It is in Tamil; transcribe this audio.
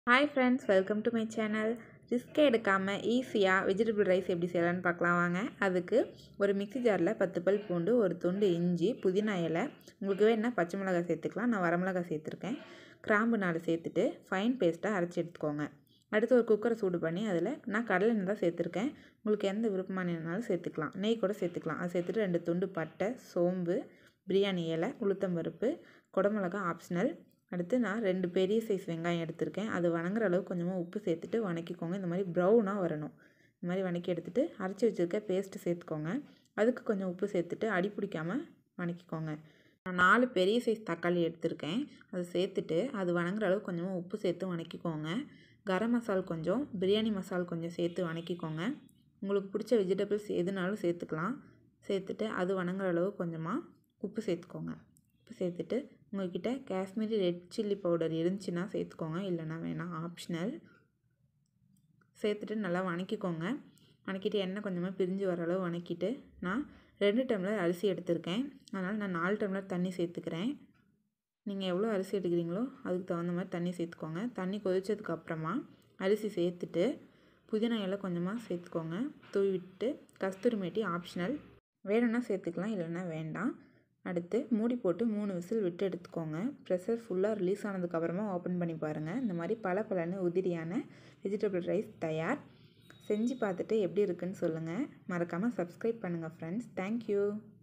hi friends welcome to my channel ரிஸ்கே எடுக்காமல் ஈஸியாக வெஜிடபிள் ரைஸ் எப்படி செய்யலான்னு பார்க்கலாம் வாங்க அதுக்கு ஒரு மிக்ஸி ஜாரில் பத்து பல் பூண்டு ஒரு துண்டு இஞ்சி புதினா இலை உங்களுக்கு வேணுன்னா பச்சை மிளகாய் சேர்த்துக்கலாம் நான் வரமிளகாய் சேர்த்துருக்கேன் கிராம்பு நாலு சேர்த்துட்டு ஃபைன் பேஸ்ட்டாக அரைச்சி எடுத்துக்கோங்க அடுத்து ஒரு குக்கரை சூடு பண்ணி அதில் நான் கடலை எண்ணெய் தான் சேர்த்துருக்கேன் உங்களுக்கு எந்த விருப்பமான எண்ணெய்னாலும் சேர்த்துக்கலாம் நெய் கூட சேர்த்துக்கலாம் அதை சேர்த்துட்டு ரெண்டு துண்டு பட்டை சோம்பு பிரியாணி இலை உளுத்தம்பருப்பு குடமிளகா ஆப்ஷனல் அடுத்து நான் ரெண்டு பெரிய சைஸ் வெங்காயம் எடுத்திருக்கேன் அது வணங்குற அளவுக்கு கொஞ்சமாக உப்பு சேர்த்துட்டு வணக்கிக்கோங்க இந்த மாதிரி ப்ரௌனாக வரணும் இந்த மாதிரி வணக்கி எடுத்துகிட்டு அரைச்சி வச்சுருக்க பேஸ்ட்டு சேர்த்துக்கோங்க அதுக்கு கொஞ்சம் உப்பு சேர்த்துட்டு அடி பிடிக்காமல் வணக்கிக்கோங்க நான் நாலு பெரிய சைஸ் தக்காளி எடுத்திருக்கேன் அதை சேர்த்துட்டு அது வணங்குற அளவுக்கு கொஞ்சமாக உப்பு சேர்த்து வணக்கிக்கோங்க கரம் மசால் கொஞ்சம் பிரியாணி மசால் கொஞ்சம் சேர்த்து வணக்கிக்கோங்க உங்களுக்கு பிடிச்ச வெஜிடபிள்ஸ் எதுனாலும் சேர்த்துக்கலாம் சேர்த்துட்டு அது வணங்குற அளவு கொஞ்சமாக உப்பு சேர்த்துக்கோங்க உப்பு சேர்த்துட்டு உங்கள்கிட்ட காஷ்மீரி ரெட் சில்லி பவுடர் இருந்துச்சுன்னா சேர்த்துக்கோங்க இல்லைன்னா வேணாம் ஆப்ஷனல் சேர்த்துட்டு நல்லா வணக்கிக்கோங்க வணக்கிட்டு எண்ணெய் கொஞ்சமாக பிரிஞ்சு வர அளவு வணக்கிட்டு நான் ரெண்டு டம்ளர் அரிசி எடுத்திருக்கேன் அதனால் நான் நாலு டம்ளர் தண்ணி சேர்த்துக்கிறேன் நீங்கள் எவ்வளோ அரிசி எடுக்கிறீங்களோ அதுக்கு தகுந்த மாதிரி தண்ணி சேர்த்துக்கோங்க தண்ணி கொதிச்சதுக்கு அப்புறமா அரிசி சேர்த்துட்டு புதினா இலை கொஞ்சமாக சேர்த்துக்கோங்க தூவி விட்டு கஸ்தூரி மேட்டி ஆப்ஷனல் வேணும்னா சேர்த்துக்கலாம் இல்லைன்னா வேண்டாம் அடுத்து மூடி போட்டு மூணு விசில் விட்டு எடுத்துக்கோங்க ப்ரெஷர் ஃபுல்லாக ரிலீஸ் ஆனதுக்கப்புறமா ஓப்பன் பண்ணி பாருங்கள் இந்த மாதிரி பல பலன்னு உதிரியான வெஜிடபிள் ரைஸ் தயார் செஞ்சு பார்த்துட்டு எப்படி இருக்குன்னு சொல்லுங்கள் மறக்காமல் சப்ஸ்கிரைப் பண்ணுங்கள் ஃப்ரெண்ட்ஸ் தேங்க்யூ